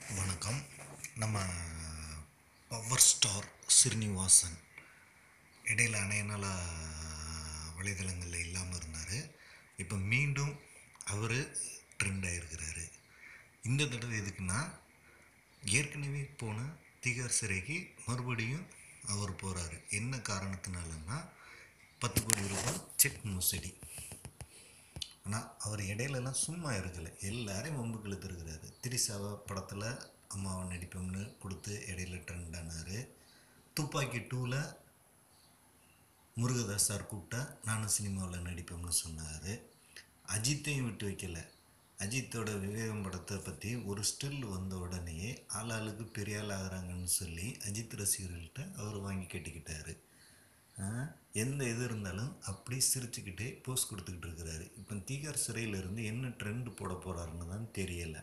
வணக்கம் நம்ம power star Srinivasan இடையில் அணையனால வலைதளங்களில் இல்லாமல் இருந்தார் இப்போ மீண்டும் அவர் ட்ரெண்ட் ஆகிருக்கிறாரு இந்த தடவை எதுக்குன்னா ஏற்கனவே போன திகார் சிறைக்கு மறுபடியும் அவர் போகிறாரு என்ன காரணத்தினாலன்னா பத்து கோடி ரூபாய் செக் மோசடி ஆனால் அவர் இடையிலலாம் சும்மா இருக்கலை எல்லாரையும் வம்புக்கு இழுத்துருக்கிறாரு திரிசாவா படத்தில் அம்மாவை நடிப்போம்னு கொடுத்து இடையில ட்ரெண்ட் ஆனார் துப்பாக்கி டூவில் முருகதாஸ் சார் கூப்பிட்டா நானும் சினிமாவில் நடிப்போம்னு சொன்னார் அஜித்தையும் விட்டு வைக்கல அஜித்தோட விவேகம் படத்தை பற்றி ஒரு ஸ்டில் வந்த உடனேயே ஆளாளுக்கு பெரிய ஆள் ஆகிறாங்கன்னு சொல்லி அஜித் ரசிகர்கள்ட்ட அவர் வாங்கி கட்டிக்கிட்டாரு ஆ, எந்த இது இருந்தாலும் அப்படியே சிரிச்சுக்கிட்டே போஸ் கொடுத்துக்கிட்டு இருக்கிறாரு இப்போ தீகார் சிறையில் இருந்து என்ன ட்ரெண்ட் போட போகிறாருன்னு தான் தெரியலை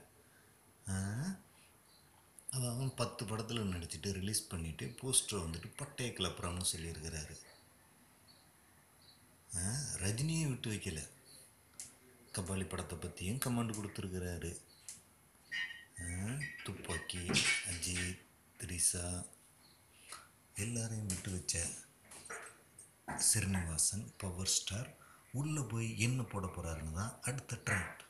அவன் பத்து படத்தில் நடிச்சுட்டு ரிலீஸ் பண்ணிவிட்டு போஸ்டர் வந்துட்டு பட்டைய கிளப்புறான்னு சொல்லியிருக்கிறாரு ஆ, ரஜினியை விட்டு வைக்கல கபாலி படத்தை பற்றியும் கமெண்ட் கொடுத்துருக்கிறாரு ஆ, துப்பாக்கி அஜித் திரிசா எல்லாரையும் விட்டு வச்ச ஸ்ரீனிவாசன் பவர் ஸ்டார் உள்ளே போய் என்ன போட போகிறாருன்னு தான் அடுத்த ட்ரெண்ட்